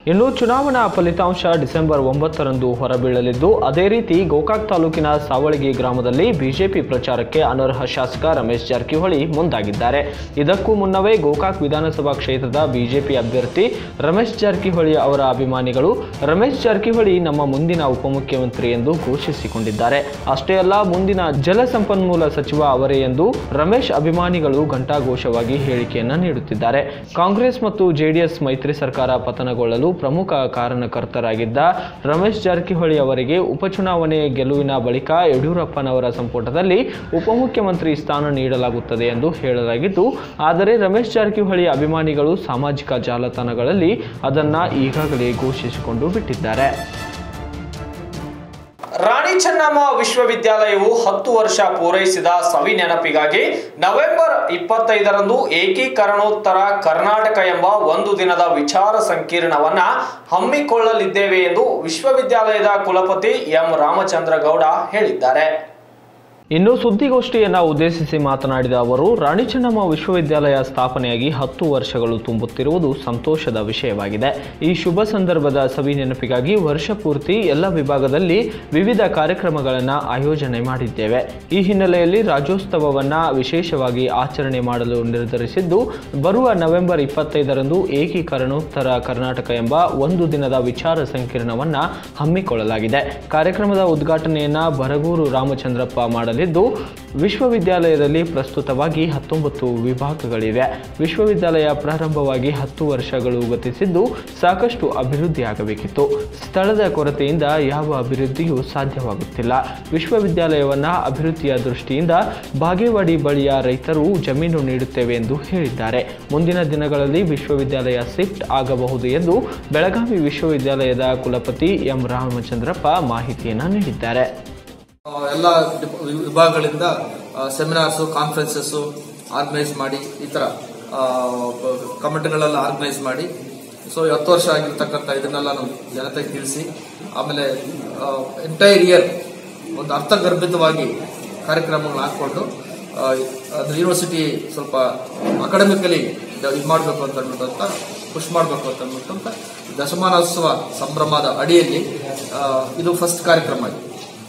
ಇನ್ನು ಚುನಾವಣಾ ಫಲಿತಾಂಶ ಡಿಸೆಂಬರ್ ಒಂಬತ್ತರಂದು ಹೊರಬೀಳಲಿದ್ದು ಅದೇ ರೀತಿ ಗೋಕಾಕ್ ತಾಲೂಕಿನ ಸಾವಳಗಿ ಗ್ರಾಮದಲ್ಲಿ ಬಿಜೆಪಿ ಪ್ರಚಾರಕ್ಕೆ ಅನರ್ಹ ಶಾಸಕ ರಮೇಶ್ ಜಾರಕಿಹೊಳಿ ಮುಂದಾಗಿದ್ದಾರೆ ಇದಕ್ಕೂ ಮುನ್ನವೇ ಗೋಕಾಕ್ ವಿಧಾನಸಭಾ ಕ್ಷೇತ್ರದ ಬಿಜೆಪಿ ಅಭ್ಯರ್ಥಿ ರಮೇಶ್ ಜಾರಕಿಹೊಳಿ ಅವರ ಅಭಿಮಾನಿಗಳು ರಮೇಶ್ ಜಾರಕಿಹೊಳಿ ನಮ್ಮ ಮುಂದಿನ ಉಪಮುಖ್ಯಮಂತ್ರಿ ಎಂದು ಘೋಷಿಸಿಕೊಂಡಿದ್ದಾರೆ ಅಷ್ಟೇ ಅಲ್ಲ ಮುಂದಿನ ಜಲಸಂಪನ್ಮೂಲ ಸಚಿವ ಅವರೇ ಎಂದು ರಮೇಶ್ ಅಭಿಮಾನಿಗಳು ಘಂಟಾಘೋಷವಾಗಿ ಹೇಳಿಕೆಯನ್ನ ನೀಡುತ್ತಿದ್ದಾರೆ ಕಾಂಗ್ರೆಸ್ ಮತ್ತು ಜೆಡಿಎಸ್ ಮೈತ್ರಿ ಸರ್ಕಾರ ಪತನಗೊಳ್ಳಲು ಪ್ರಮುಖ ಕಾರಣಕರ್ತರಾಗಿದ್ದ ರಮೇಶ್ ಜಾರಕಿಹೊಳಿ ಅವರಿಗೆ ಉಪಚುನಾವಣೆ ಗೆಲುವಿನ ಬಳಿಕ ಯಡಿಯೂರಪ್ಪನವರ ಸಂಪುಟದಲ್ಲಿ ಉಪಮುಖ್ಯಮಂತ್ರಿ ಸ್ಥಾನ ನೀಡಲಾಗುತ್ತದೆ ಎಂದು ಹೇಳಲಾಗಿದ್ದು ಆದರೆ ರಮೇಶ್ ಜಾರಕಿಹೊಳಿ ಅಭಿಮಾನಿಗಳು ಸಾಮಾಜಿಕ ಜಾಲತಾಣಗಳಲ್ಲಿ ಅದನ್ನ ಈಗಾಗಲೇ ಘೋಷಿಸಿಕೊಂಡು ಬಿಟ್ಟಿದ್ದಾರೆ ರಾಣಿ ಚೆನ್ನಮ್ಮ ವಿಶ್ವವಿದ್ಯಾಲಯವು ಹತ್ತು ವರ್ಷ ಪೂರೈಸಿದ ಸವಿ ನೆನಪಿಗಾಗಿ ನವೆಂಬರ್ ಇಪ್ಪತ್ತೈದರಂದು ಏಕೀಕರಣೋತ್ತರ ಕರ್ನಾಟಕ ಎಂಬ ಒಂದು ದಿನದ ವಿಚಾರ ಸಂಕಿರಣವನ್ನ ಹಮ್ಮಿಕೊಳ್ಳಲಿದ್ದೇವೆ ಎಂದು ವಿಶ್ವವಿದ್ಯಾಲಯದ ಕುಲಪತಿ ಎಂ ರಾಮಚಂದ್ರ ಗೌಡ ಹೇಳಿದ್ದಾರೆ ಇನ್ನು ಸುದ್ದಿಗೋಷ್ಠಿಯನ್ನ ಉದ್ದೇಶಿಸಿ ಮಾತನಾಡಿದ ಅವರು ರಾಣಿ ಚೆನ್ನಮ್ಮ ವಿಶ್ವವಿದ್ಯಾಲಯ ಸ್ಥಾಪನೆಯಾಗಿ ಹತ್ತು ವರ್ಷಗಳು ತುಂಬುತ್ತಿರುವುದು ಸಂತೋಷದ ವಿಷಯವಾಗಿದೆ ಈ ಶುಭ ಸಂದರ್ಭದ ಸವಿ ನೆನಪಿಗಾಗಿ ವರ್ಷ ಪೂರ್ತಿ ಎಲ್ಲ ವಿಭಾಗದಲ್ಲಿ ವಿವಿಧ ಕಾರ್ಯಕ್ರಮಗಳನ್ನು ಆಯೋಜನೆ ಮಾಡಿದ್ದೇವೆ ಈ ಹಿನ್ನೆಲೆಯಲ್ಲಿ ರಾಜ್ಯೋತ್ಸವವನ್ನ ವಿಶೇಷವಾಗಿ ಆಚರಣೆ ಮಾಡಲು ನಿರ್ಧರಿಸಿದ್ದು ಬರುವ ನವೆಂಬರ್ ಇಪ್ಪತ್ತೈದರಂದು ಏಕೀಕರಣೋತ್ತರ ಕರ್ನಾಟಕ ಎಂಬ ಒಂದು ದಿನದ ವಿಚಾರ ಸಂಕಿರಣವನ್ನ ಹಮ್ಮಿಕೊಳ್ಳಲಾಗಿದೆ ಕಾರ್ಯಕ್ರಮದ ಉದ್ಘಾಟನೆಯನ್ನ ಬರಗೂರು ರಾಮಚಂದ್ರಪ್ಪ ಮಾಡಲಿದ್ದು ವಿಶ್ವವಿದ್ಯಾಲಯದಲ್ಲಿ ಪ್ರಸ್ತುತವಾಗಿ ಹತ್ತೊಂಬತ್ತು ವಿಭಾಗಗಳಿವೆ ವಿಶ್ವವಿದ್ಯಾಲಯ ಪ್ರಾರಂಭವಾಗಿ ಹತ್ತು ವರ್ಷಗಳು ಗತಿಸಿದ್ದು ಸಾಕಷ್ಟು ಅಭಿವೃದ್ಧಿಯಾಗಬೇಕಿತ್ತು ಸ್ಥಳದ ಕೊರತೆಯಿಂದ ಯಾವ ಅಭಿವೃದ್ಧಿಯೂ ಸಾಧ್ಯವಾಗುತ್ತಿಲ್ಲ ವಿಶ್ವವಿದ್ಯಾಲಯವನ್ನ ಅಭಿವೃದ್ಧಿಯ ದೃಷ್ಟಿಯಿಂದ ಬಾಗೇವಾಡಿ ಬಳಿಯ ರೈತರು ಜಮೀನು ನೀಡುತ್ತೇವೆ ಎಂದು ಹೇಳಿದ್ದಾರೆ ಮುಂದಿನ ದಿನಗಳಲ್ಲಿ ವಿಶ್ವವಿದ್ಯಾಲಯ ಶಿಫ್ಟ್ ಆಗಬಹುದು ಎಂದು ಬೆಳಗಾವಿ ವಿಶ್ವವಿದ್ಯಾಲಯದ ಕುಲಪತಿ ಎಂ ರಾಮಚಂದ್ರಪ್ಪ ಮಾಹಿತಿಯನ್ನು ನೀಡಿದ್ದಾರೆ ಆ, ಎಲ್ಲ ಡಿಪ್- ವಿಭಾಗಗಳಿಂದ ಸೆಮಿನಾರ್ಸು ಕಾನ್ಫರೆನ್ಸಸ್ಸು ಆರ್ಗನೈಸ್ ಮಾಡಿ ಈ ಥರ ಕಮಿಟಿಗಳೆಲ್ಲ ಆರ್ಗನೈಸ್ ಮಾಡಿ ಸೊ ಹತ್ತು ವರ್ಷ ಆಗಿರ್ತಕ್ಕಂಥ ಇದನ್ನೆಲ್ಲ ನಾವು ಜನತೆಗೆ ತಿಳಿಸಿ ಆಮೇಲೆ ಎಂಟೈರ್ ಇಯರ್ ಒಂದು ಅರ್ಥಗರ್ಭಿತವಾಗಿ ಕಾರ್ಯಕ್ರಮಗಳನ್ನ ಹಾಕ್ಕೊಂಡು ಆ, ಅದು ಯೂನಿವರ್ಸಿಟಿ ಸ್ವಲ್ಪ ಅಕಾಡೆಮಿಕಲಿ ಇದು ಮಾಡಬೇಕು ಅಂತ ಅಂದ್ಬಿಟ್ಟು ಅಂತ ಪುಷ್ ಮಾಡಬೇಕು ಅಂತ ಅಂದ್ಬಿಟ್ಟು ಅಂತ ದಶಮಾನೋತ್ಸವ ಸಂಭ್ರಮದ ಅಡಿಯಲ್ಲಿ ಆ, ಇದು ಫಸ್ಟ್ ಕಾರ್ಯಕ್ರಮ ಇದು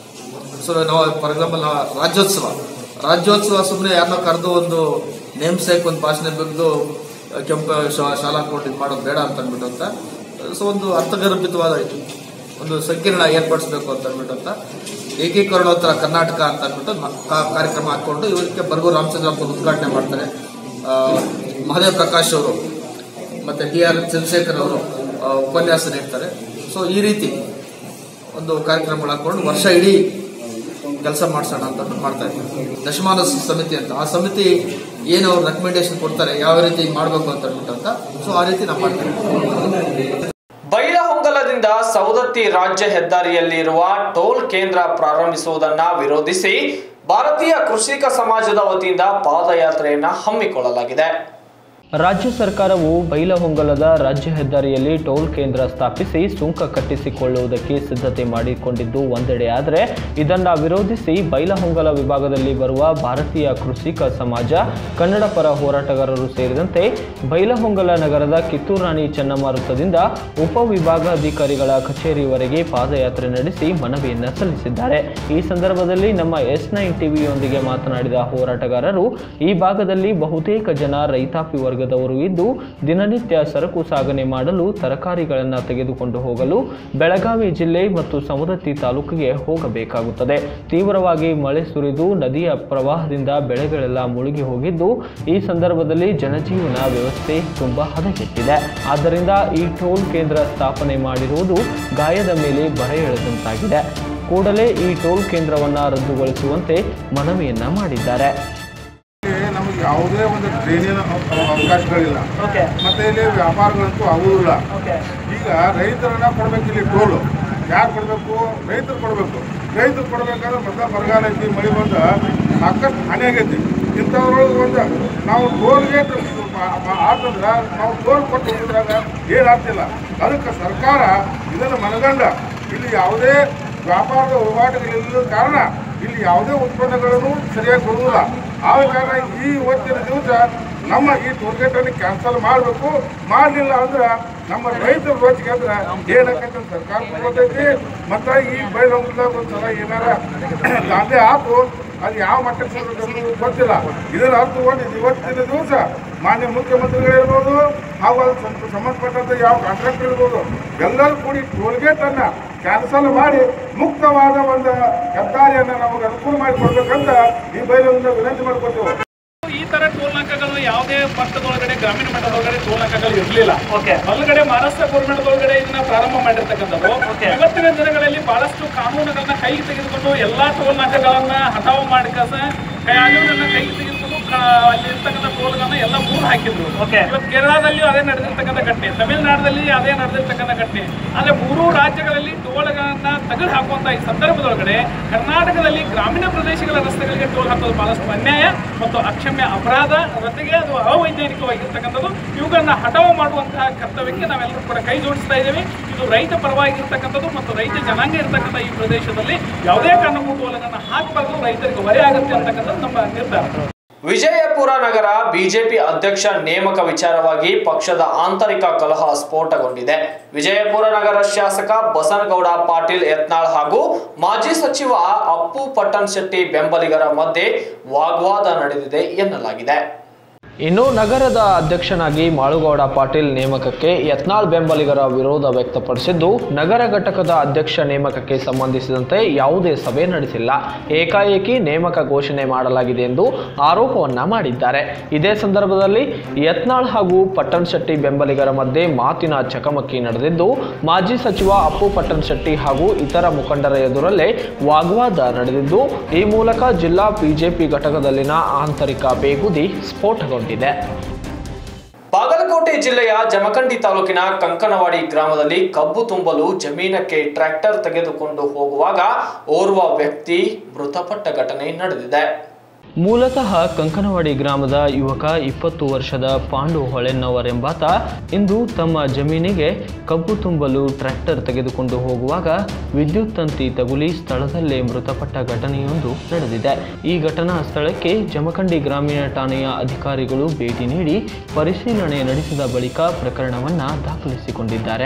ಸೊ ನಾವು ಫಾರ್ ಎಕ್ಸಾಂಪಲ್ ರಾಜ್ಯೋತ್ಸವ ರಾಜ್ಯೋತ್ಸವ ಸುಮ್ಮನೆ ಯಾರನ್ನೋ ಕರೆದು ಒಂದು ನೇಮ್ ಸೇಕ್ ಒಂದು ಭಾಷಣ ಬಿದ್ದು ಕೆಂಪು ಶಾ- ಶಾಲಾ ಕೋಟ್ ಇದು ಮಾಡೋದು ಬೇಡ ಅಂತ ಅಂದ್ಬಿಟ್ಟು ಅಂತ ಸೊ ಒಂದು ಅರ್ಥಗರ್ಭಿತವಾದ ಒಂದು ಸಂಕೀರ್ಣ ಏರ್ಪಡಿಸಬೇಕು ಅಂತ ಅಂದ್ಬಿಟ್ಟು ಅಂತ ಏಕೀಕರಣೋತ್ತರ ಕರ್ನಾಟಕ ಅಂತ ಅಂದ್ಬಿಟ್ಟು ಮ- ಕಾ- ಕಾರ್ಯಕ್ರಮ ಹಾಕೊಂಡು ಇವರಿಗೆ ಬರ್ಗೂರು ರಾಮಚಂದ್ರಪ್ಪ ಉದ್ಘಾಟನೆ ಮಾಡ್ತಾರೆ ಆ, ಮಹದೇವ್ ಪ್ರಕಾಶ್ ಅವರು ಮತ್ತೆ ಡಿ ಆರ್ ಚಂದ್ರಶೇಖರ್ ಅವರು ಆ, ಉಪನ್ಯಾಸ ನೀಡ್ತಾರೆ ಸೊ ಈ ರೀತಿ ಒಂದು ಕಾರ್ಯಕ್ರಮಗಳು ಹಾಕೊಂಡು ವರ್ಷ ಇಡೀ ಕೆಲಸ ಮಾಡಿಸೋಣ ಅಂತ ಮಾಡ್ತಾ ಇದ್ದೀವಿ ದಶಮಾನ ಸಮಿತಿ ಅಂತ ಆ ಸಮಿತಿ ಏನು ಅವ್ರು ರೆಕಮೆಂಡೇಶನ್ ಕೊಡ್ತಾರೆ ಯಾವ ರೀತಿ ಮಾಡಬೇಕು ಅಂತ ಅಂದ್ಬಿಟ್ಟು ಅಂತ ಸೊ ಆ ರೀತಿ ನಾವು ಮಾಡ್ತೀವಿ ಬೈಲಹೊಂಗಲದಿಂದ ಸೌದತ್ತಿ ರಾಜ್ಯ ಹೆದ್ದಾರಿಯಲ್ಲಿರುವ ಟೋಲ್ ಕೇಂದ್ರ ಪ್ರಾರಂಭಿಸುವುದನ್ನ ವಿರೋಧಿಸಿ ಭಾರತೀಯ ಕೃಷಿಕ ಸಮಾಜದ ವತಿಯಿಂದ ಪಾದಯಾತ್ರೆಯನ್ನ ಹಮ್ಮಿಕೊಳ್ಳಲಾಗಿದೆ ರಾಜ್ಯ ಸರ್ಕಾರವು ಬೈಲಹೊಂಗಲದ ರಾಜ್ಯ ಹೆದ್ದಾರಿಯಲ್ಲಿ ಟೋಲ್ ಕೇಂದ್ರ ಸ್ಥಾಪಿಸಿ ಸುಂಕ ಕಟ್ಟಿಸಿಕೊಳ್ಳುವುದಕ್ಕೆ ಸಿದ್ಧತೆ ಮಾಡಿಕೊಂಡಿದ್ದು ಒಂದೆಡೆ ಆದರೆ ಇದನ್ನ ವಿರೋಧಿಸಿ ಬೈಲಹೊಂಗಲ ವಿಭಾಗದಲ್ಲಿ ಬರುವ ಭಾರತೀಯ ಕೃಷಿಕ ಸಮಾಜ ಕನ್ನಡ ಪರ ಹೋರಾಟಗಾರರು ಸೇರಿದಂತೆ ಬೈಲಹೊಂಗಲ ನಗರದ ಕಿತ್ತೂರು ರಾಣಿ ಚೆನ್ನಮ್ಮ ವೃತ್ತದಿಂದ ಉಪವಿಭಾಗಾಧಿಕಾರಿಗಳ ಕಚೇರಿವರೆಗೆ ಪಾದಯಾತ್ರೆ ನಡೆಸಿ ಮನವಿಯನ್ನು ಸಲ್ಲಿಸಿದ್ದಾರೆ ಈ ಸಂದರ್ಭದಲ್ಲಿ ನಮ್ಮ ಎಸ್ ನೈನ್ ಟಿವಿಯೊಂದಿಗೆ ಮಾತನಾಡಿದ ಹೋರಾಟಗಾರರು ಈ ಭಾಗದಲ್ಲಿ ಬಹುತೇಕ ಜನ ರೈತಾಪಿ ವರ್ಗದವರು ಇದ್ದು ದಿನನಿತ್ಯ ಸರಕು ಸಾಗಣೆ ಮಾಡಲು ತರಕಾರಿಗಳನ್ನು ತೆಗೆದುಕೊಂಡು ಹೋಗಲು ಬೆಳಗಾವಿ ಜಿಲ್ಲೆ ಮತ್ತು ಸವದತ್ತಿ ತಾಲೂಕಿಗೆ ಹೋಗಬೇಕಾಗುತ್ತದೆ ತೀವ್ರವಾಗಿ ಮಳೆ ಸುರಿದು ನದಿಯ ಪ್ರವಾಹದಿಂದ ಬೆಳೆಗಳೆಲ್ಲ ಮುಳುಗಿ ಹೋಗಿದ್ದು ಈ ಸಂದರ್ಭದಲ್ಲಿ ಜನಜೀವನ ವ್ಯವಸ್ಥೆ ತುಂಬಾ ಹದಗೆಟ್ಟಿದೆ ಆದ್ದರಿಂದ ಈ ಟೋಲ್ ಕೇಂದ್ರ ಸ್ಥಾಪನೆ ಮಾಡಿರುವುದು ಗಾಯದ ಮೇಲೆ ಬರೆ ಎಳೆದಂತಾಗಿದೆ ಕೂಡಲೇ ಈ ಟೋಲ್ ಕೇಂದ್ರವನ್ನು ರದ್ದುಗೊಳಿಸುವಂತೆ ಮನವಿಯನ್ನ ಮಾಡಿದ್ದಾರೆ ನಮಗೆ ಯಾವುದೇ ಒಂದು ಟ್ರೈನಿನ ಅವಕಾಶಗಳಿಲ್ಲ ಮತ್ತೆ ಇಲ್ಲಿ ವ್ಯಾಪಾರಗಳಂತೂ ಆಗುವುದಿಲ್ಲ ಈಗ ರೈತರನ್ನ ಕೊಡ್ಬೇಕು ಇಲ್ಲಿ ಟೋಲು ಯಾರು ಕೊಡಬೇಕು ರೈತರು ಕೊಡಬೇಕು ರೈತರು ಕೊಡಬೇಕಾದ್ರೆ ಮೊದಲ ಬರಗಾಲ ಐತಿ ಮಳೆ ಬಂದ ಸಾಕಷ್ಟು ಹಾನಿ ಆಗೈತಿ ಇಂಥವ್ರೊಳಗೆ ಒಂದು ನಾವು ಟೋಲ್ಗೆ ಆತಂದ್ರೆ ನಾವು ಟೋಲ್ ಕೊಟ್ಟು ಹೋಗಿದ್ರಾಗ ಏನು ಆಗ್ತಿಲ್ಲ ಅದಕ್ಕೆ ಸರ್ಕಾರ ಇದನ್ನು ಮನಗಂಡ ಇಲ್ಲಿ ಯಾವುದೇ ವ್ಯಾಪಾರದ ಹೋರಾಟಗಳಿಲ್ಲದ ಕಾರಣ ಇಲ್ಲಿ ಯಾವುದೇ ಉತ್ಪನ್ನಗಳನ್ನು ಸರಿಯಾಗಿ ಕೊಡುವುದಿಲ್ಲ ಆದ ಕಾರಣ ಈ ಇವತ್ತಿನ ದಿವಸ ನಮ್ಮ ಈ ಟೋಲ್ಗೇಟ್ ಅನ್ನು ಕ್ಯಾನ್ಸಲ್ ಮಾಡಬೇಕು ಮಾಡಲಿಲ್ಲ ಅಂದ್ರೆ ನಮ್ಮ ರೈತರ ರೋಜಿಗೆ ಅಂದ್ರೆ ಏನಾಕೈತೆ ಅಂತ ಸರ್ಕಾರ ಗೊತ್ತೈತಿ ಮತ್ತು ಈ ಬೈಲೊಂಗದಾಗ ಒಂದ್ಸಲ ಏನಾರ ದಾಂಧೆ ಆತು ಅದು ಯಾವ ಮಟ್ಟಕ್ಕೆ ಸೇರ್ಬೇಕು ಅನ್ನೋದು ಗೊತ್ತಿಲ್ಲ ಇದರ ಅರ್ಥಕೊಂಡು ಇವತ್ತಿನ ದಿವಸ ಮಾನ್ಯ ಮುಖ್ಯಮಂತ್ರಿಗಳಿರ್ಬೋದು ಹಾಗೂ ಅದು ಸಂ- ಸಂಬಂಧಪಟ್ಟಂತ ಯಾವ ಕಾಂಟ್ರಾಕ್ಟರ್ ಇರ್ಬೋದು ಎಲ್ಲರೂ ಕೂಡಿ ಟೋಲ್ಗೇಟ್ ಅನ್ನ ಕ್ಯಾನ್ಸಲ್ ಮಾಡಿ ಮುಕ್ತವಾದ ಒಂದು ಹೆದ್ದಾರಿಯನ್ನು ನಮಗೆ ಅನುಕೂಲ ಮಾಡಿಕೊಡ್ಬೇಕಂತ ಈ ಬೈಲೊಂಗದಾಗ ವಿನಂತಿ ಮಾಡ್ಕೊತೀವಿ ಈ ತರ ಟೋಲ್ ನಾಕಾಗಳು ಯಾವುದೇ ಪಟ್ಟದೊಳಗಡೆ ಗ್ರಾಮೀಣ ಮಟ್ಟದೊಳಗಡೆ ಟೋಲ್ ನಾಕಾಗಳು ಇರಲಿಲ್ಲ ಒಳಗಡೆ ಮಹಾರಾಷ್ಟ್ರ ಗೌರ್ಮೆಂಟ್ ಒಳಗಡೆ ಇದನ್ನ ಪ್ರಾರಂಭ ಮಾಡಿರ್ತಕ್ಕಂಥದ್ದು ಇವತ್ತಿನ ದಿನಗಳಲ್ಲಿ ಬಹಳಷ್ಟು ಕಾನೂನುಗಳನ್ನ ಕೈಗೆ ತೆಗೆದುಕೊಂಡು ಎಲ್ಲಾ ಟೋಲ್ ನಾಕಾಗಳನ್ನ ಹಠಾವು ಮಾಡಿ ಕಸ ಕಾನೂನನ್ನ ಕೈಗೆ ತೆಗೆದುಕೊಂಡು ಕ- ಅಲ್ಲಿ ಇರ್ತಕ್ಕಂಥ ಟೋಲ್ಗಳನ್ನ ಎಲ್ಲ ಮೂರು ಹಾಕಿದ್ರು ಇವತ್ತು ಕೇರಳದಲ್ಲಿ ಅದೇ ನಡೆದಿರ್ತಕ್ಕಂಥ ಘಟನೆ ತಮಿಳುನಾಡಲ್ಲಿ ಅದೇ ನಡೆದಿರ್ತಕ್ಕಂಥ ಘಟನೆ ಆದ್ರೆ ಮೂರು ರಾಜ್ಯಗಳಲ್ಲಿ ಟೋಲ್ಗಳನ್ನ ತೆಗೆದು ಹಾಕುವಂತ ಈ ಸಂದರ್ಭದೊಳಗಡೆ ಕರ್ನಾಟಕದಲ್ಲಿ ಗ್ರಾಮೀಣ ಪ್ರದೇಶಗಳ ರಸ್ತೆಗಳಿಗೆ ಟೋಲ್ ಹಾಕೋದು ಬಹಳಷ್ಟು ಅನ್ಯಾಯ ಮತ್ತು ಅಕ್ಷಮ್ಯ ಅಪರಾಧ ಜೊತೆಗೆ ಅದು ಅವೈಜ್ಞಾನಿಕವಾಗಿರ್ತಕ್ಕಂಥದ್ದು ಇವುಗಳನ್ನ ಹಠಾವು ಮಾಡುವಂತಹ ಕರ್ತವ್ಯಕ್ಕೆ ನಾವೆಲ್ಲರೂ ಕೂಡ ಕೈ ಜೋಡಿಸ್ತಾ ಇದ್ದೇವೆ ಇದು ರೈತ ಪರವಾಗಿರ್ತಕ್ಕಂಥದ್ದು ಮತ್ತು ರೈತ ಜನಾಂಗ ಇರ್ತಕ್ಕಂಥ ಈ ಪ್ರದೇಶದಲ್ಲಿ ಯಾವುದೇ ಕಾರಣಕ್ಕೂ ಟೋಲ್ಗಳನ್ನ ಹಾಕಬಾರ್ದು ರೈತರಿಗೆ ಹೊರೆ ಆಗುತ್ತೆ ಅಂತಕ್ಕಂಥದ್ದು ನಮ್ಮ ನಿರ್ಧಾರ ವಿಜಯಪುರ ನಗರ ಬಿಜೆಪಿ ಅಧ್ಯಕ್ಷ ನೇಮಕ ವಿಚಾರವಾಗಿ ಪಕ್ಷದ ಆಂತರಿಕ ಕಲಹ ಸ್ಫೋಟಗೊಂಡಿದೆ ವಿಜಯಪುರ ನಗರ ಶಾಸಕ ಬಸನಗೌಡ ಪಾಟೀಲ್ ಯತ್ನಾಳ್ ಹಾಗೂ ಮಾಜಿ ಸಚಿವ ಅಪ್ಪು ಪಟ್ಟಣ್ ಶೆಟ್ಟಿ ಬೆಂಬಲಿಗರ ಮಧ್ಯೆ ವಾಗ್ವಾದ ನಡೆದಿದೆ ಎನ್ನಲಾಗಿದೆ ಇನ್ನು ನಗರದ ಅಧ್ಯಕ್ಷನಾಗಿ ಮಾಳುಗೌಡ ಪಾಟೀಲ್ ನೇಮಕಕ್ಕೆ ಯತ್ನಾಳ್ ಬೆಂಬಲಿಗರ ವಿರೋಧ ವ್ಯಕ್ತಪಡಿಸಿದ್ದು ನಗರ ಘಟಕದ ಅಧ್ಯಕ್ಷ ನೇಮಕಕ್ಕೆ ಸಂಬಂಧಿಸಿದಂತೆ ಯಾವುದೇ ಸಭೆ ನಡೆಸಿಲ್ಲ ಏಕಾಏಕಿ ನೇಮಕ ಘೋಷಣೆ ಮಾಡಲಾಗಿದೆ ಎಂದು ಆರೋಪವನ್ನ ಮಾಡಿದ್ದಾರೆ ಇದೇ ಸಂದರ್ಭದಲ್ಲಿ ಯತ್ನಾಳ್ ಹಾಗೂ ಪಟ್ಟಣ್ ಶೆಟ್ಟಿ ಬೆಂಬಲಿಗರ ಮಧ್ಯೆ ಮಾತಿನ ಚಕಮಕಿ ನಡೆದಿದ್ದು ಮಾಜಿ ಸಚಿವ ಅಪ್ಪು ಪಟ್ಟಣ್ ಶೆಟ್ಟಿ ಹಾಗೂ ಇತರ ಮುಖಂಡರ ಎದುರಲ್ಲೇ ವಾಗ್ವಾದ ನಡೆದಿದ್ದು ಈ ಮೂಲಕ ಜಿಲ್ಲಾ ಬಿಜೆಪಿ ಘಟಕದಲ್ಲಿನ ಆಂತರಿಕ ಬೇಗುದಿ ಸ್ಫೋಟಗೊಂಡಿದೆ ಬಾಗಲಕೋಟೆ ಜಿಲ್ಲೆಯ ಜಮಖಂಡಿ ತಾಲೂಕಿನ ಕಂಕನವಾಡಿ ಗ್ರಾಮದಲ್ಲಿ ಕಬ್ಬು ತುಂಬಲು ಜಮೀನಕ್ಕೆ ಟ್ರ್ಯಾಕ್ಟರ್ ತೆಗೆದುಕೊಂಡು ಹೋಗುವಾಗ ಓರ್ವ ವ್ಯಕ್ತಿ ಮೃತಪಟ್ಟ ಘಟನೆ ನಡೆದಿದೆ ಮೂಲತಃ ಕಂಕನವಾಡಿ ಗ್ರಾಮದ ಯುವಕ ಇಪ್ಪತ್ತು ವರ್ಷದ ಪಾಂಡು ಹೊಳೆನ್ನವರೆಂಬಾತ ಇಂದು ತಮ್ಮ ಜಮೀನಿಗೆ ಕಬ್ಬು ತುಂಬಲು ಟ್ರ್ಯಾಕ್ಟರ್ ತೆಗೆದುಕೊಂಡು ಹೋಗುವಾಗ ವಿದ್ಯುತ್ ತಂತಿ ತಗುಲಿ ಸ್ಥಳದಲ್ಲೇ ಮೃತಪಟ್ಟ ಘಟನೆಯೊಂದು ನಡೆದಿದೆ ಈ ಘಟನಾ ಸ್ಥಳಕ್ಕೆ ಜಮಖಂಡಿ ಗ್ರಾಮೀಣ ಠಾಣೆಯ ಅಧಿಕಾರಿಗಳು ಭೇಟಿ ನೀಡಿ ಪರಿಶೀಲನೆ ನಡೆಸಿದ ಬಳಿಕ ಪ್ರಕರಣವನ್ನು ದಾಖಲಿಸಿಕೊಂಡಿದ್ದಾರೆ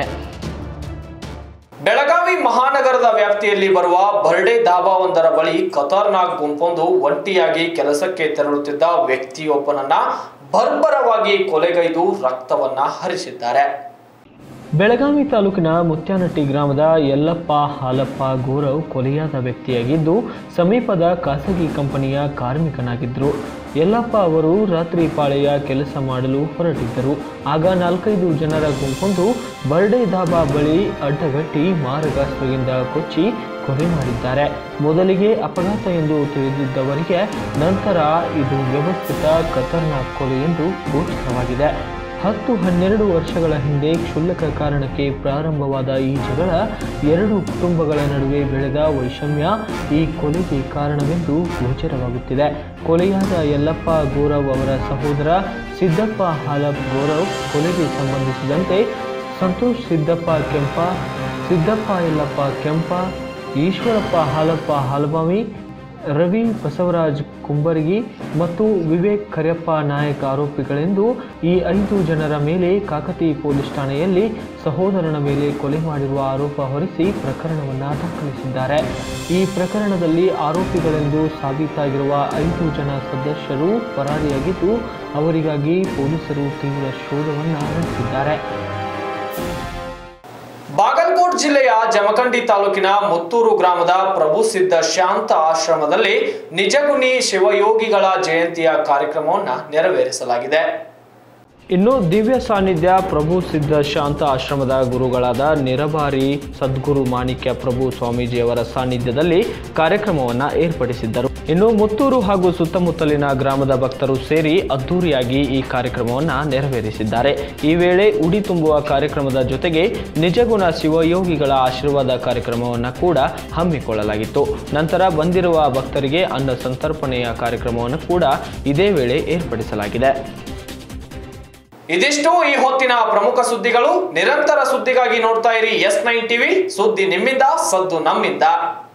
ಬೆಳಗಾವಿ ಮಹಾನಗರದ ವ್ಯಾಪ್ತಿಯಲ್ಲಿ ಬರುವ ಬರ್ಡೆ ಧಾಬಾವೊಂದರ ಬಳಿ ಖತರ್ನಾಕ್ ಗುಂಪೊಂದು ಒಂಟಿಯಾಗಿ ಕೆಲಸಕ್ಕೆ ತೆರಳುತ್ತಿದ್ದ ವ್ಯಕ್ತಿಯೊಬ್ಬನನ್ನ ಬರ್ಬರವಾಗಿ ಕೊಲೆಗೈದು ರಕ್ತವನ್ನ ಹರಿಸಿದ್ದಾರೆ ಬೆಳಗಾವಿ ತಾಲೂಕಿನ ಮುತ್ಯಾನಟ್ಟಿ ಗ್ರಾಮದ ಯಲ್ಲಪ್ಪ ಹಾಲಪ್ಪ ಗೌರವ್ ಕೊಲೆಯಾದ ವ್ಯಕ್ತಿಯಾಗಿದ್ದು ಸಮೀಪದ ಖಾಸಗಿ ಕಂಪನಿಯ ಕಾರ್ಮಿಕನಾಗಿದ್ದರು ಯಲ್ಲಪ್ಪ ಅವರು ರಾತ್ರಿ ಪಾಳೆಯ ಕೆಲಸ ಮಾಡಲು ಹೊರಟಿದ್ದರು ಆಗ ನಾಲ್ಕೈದು ಜನರ ಗುಂಪೊಂದು ಬರ್ಡೇ ಧಾಬಾ ಬಳಿ ಅಡ್ಡಗಟ್ಟಿ ಮಾರಗಾಸ್ತ್ರದಿಂದ ಕೊಚ್ಚಿ ಕೊಲೆ ಮಾಡಿದ್ದಾರೆ ಮೊದಲಿಗೆ ಅಪಘಾತ ಎಂದು ತಿಳಿದಿದ್ದವರಿಗೆ ನಂತರ ಇದು ವ್ಯವಸ್ಥಿತ ಖತರ್ನಾಕ್ ಕೊಲೆ ಎಂದು ಗೋಚರವಾಗಿದೆ ಹತ್ತು ಹನ್ನೆರಡು ವರ್ಷಗಳ ಹಿಂದೆ ಕ್ಷುಲ್ಲಕ ಕಾರಣಕ್ಕೆ ಪ್ರಾರಂಭವಾದ ಈ ಜಗಳ ಎರಡು ಕುಟುಂಬಗಳ ನಡುವೆ ಬೆಳೆದ ವೈಷಮ್ಯ ಈ ಕೊಲೆಗೆ ಕಾರಣವೆಂದು ಗೋಚರವಾಗುತ್ತಿದೆ ಕೊಲೆಯಾದ ಯಲ್ಲಪ್ಪ ಗೌರವ್ ಅವರ ಸಹೋದರ ಸಿದ್ದಪ್ಪ ಹಾಲಪ್ ಗೌರವ್ ಕೊಲೆಗೆ ಸಂಬಂಧಿಸಿದಂತೆ ಸಂತೋಷ್ ಸಿದ್ದಪ್ಪ ಕೆಂಪ ಸಿದ್ದಪ್ಪ ಯಲ್ಲಪ್ಪ ಕೆಂಪ ಈಶ್ವರಪ್ಪ ಹಾಲಪ್ಪ ಹಾಲಬಾವಿ ರವಿ ಬಸವರಾಜ್ ಕುಂಬರ್ಗಿ ಮತ್ತು ವಿವೇಕ್ ಕರಿಯಪ್ಪ ನಾಯಕ್ ಆರೋಪಿಗಳೆಂದು ಈ ಐದು ಜನರ ಮೇಲೆ ಕಾಕತಿ ಪೊಲೀಸ್ ಠಾಣೆಯಲ್ಲಿ ಸಹೋದರನ ಮೇಲೆ ಕೊಲೆ ಮಾಡಿರುವ ಆರೋಪ ಹೊರಿಸಿ ಪ್ರಕರಣವನ್ನು ದಾಖಲಿಸಿದ್ದಾರೆ ಈ ಪ್ರಕರಣದಲ್ಲಿ ಆರೋಪಿಗಳೆಂದು ಸಾಬೀತಾಗಿರುವ ಐದು ಜನ ಸದಸ್ಯರು ಪರಾರಿಯಾಗಿದ್ದು ಅವರಿಗಾಗಿ ಪೊಲೀಸರು ತೀವ್ರ ಶೋಧವನ್ನು ನಡೆಸಿದ್ದಾರೆ ಬಾಗಲಕೋಟ್ ಜಿಲ್ಲೆಯ ಜಮಖಂಡಿ ತಾಲೂಕಿನ ಮುತ್ತೂರು ಗ್ರಾಮದ ಪ್ರಭು ಸಿದ್ಧ ಶಾಂತ ಆಶ್ರಮದಲ್ಲಿ ನಿಜಗುಣಿ ಶಿವಯೋಗಿಗಳ ಜಯಂತಿಯ ಕಾರ್ಯಕ್ರಮವನ್ನು ನೆರವೇರಿಸಲಾಗಿದೆ ಇನ್ನು ದಿವ್ಯ ಸಾನ್ನಿಧ್ಯ ಪ್ರಭು ಸಿದ್ಧ ಶಾಂತ ಆಶ್ರಮದ ಗುರುಗಳಾದ ನಿರಬಾರಿ ಸದ್ಗುರು ಮಾಣಿಕ್ಯ ಪ್ರಭು ಸ್ವಾಮೀಜಿಯವರ ಸಾನ್ನಿಧ್ಯದಲ್ಲಿ ಕಾರ್ಯಕ್ರಮವನ್ನು ಏರ್ಪಡಿಸಿದ್ದರು ಇನ್ನು ಮುತ್ತೂರು ಹಾಗೂ ಸುತ್ತಮುತ್ತಲಿನ ಗ್ರಾಮದ ಭಕ್ತರು ಸೇರಿ ಅದ್ದೂರಿಯಾಗಿ ಈ ಕಾರ್ಯಕ್ರಮವನ್ನು ನೆರವೇರಿಸಿದ್ದಾರೆ ಈ ವೇಳೆ ಉಡಿ ತುಂಬುವ ಕಾರ್ಯಕ್ರಮದ ಜೊತೆಗೆ ನಿಜಗುಣ ಶಿವಯೋಗಿಗಳ ಆಶೀರ್ವಾದ ಕಾರ್ಯಕ್ರಮವನ್ನು ಕೂಡ ಹಮ್ಮಿಕೊಳ್ಳಲಾಗಿತ್ತು ನಂತರ ಬಂದಿರುವ ಭಕ್ತರಿಗೆ ಅನ್ನ ಸಂತರ್ಪಣೆಯ ಕಾರ್ಯಕ್ರಮವನ್ನು ಕೂಡ ಇದೇ ವೇಳೆ ಏರ್ಪಡಿಸಲಾಗಿದೆ ಇದಿಷ್ಟು ಈ ಹೊತ್ತಿನ ಪ್ರಮುಖ ಸುದ್ದಿಗಳು ನಿರಂತರ ಸುದ್ದಿಗಾಗಿ ನೋಡ್ತಾ ಇರಿ ಎಸ್ ನೈನ್ ಟಿವಿ ಸುದ್ದಿ ನಿಮ್ಮಿಂದ ಸದ್ದು ನಮ್ಮಿಂದ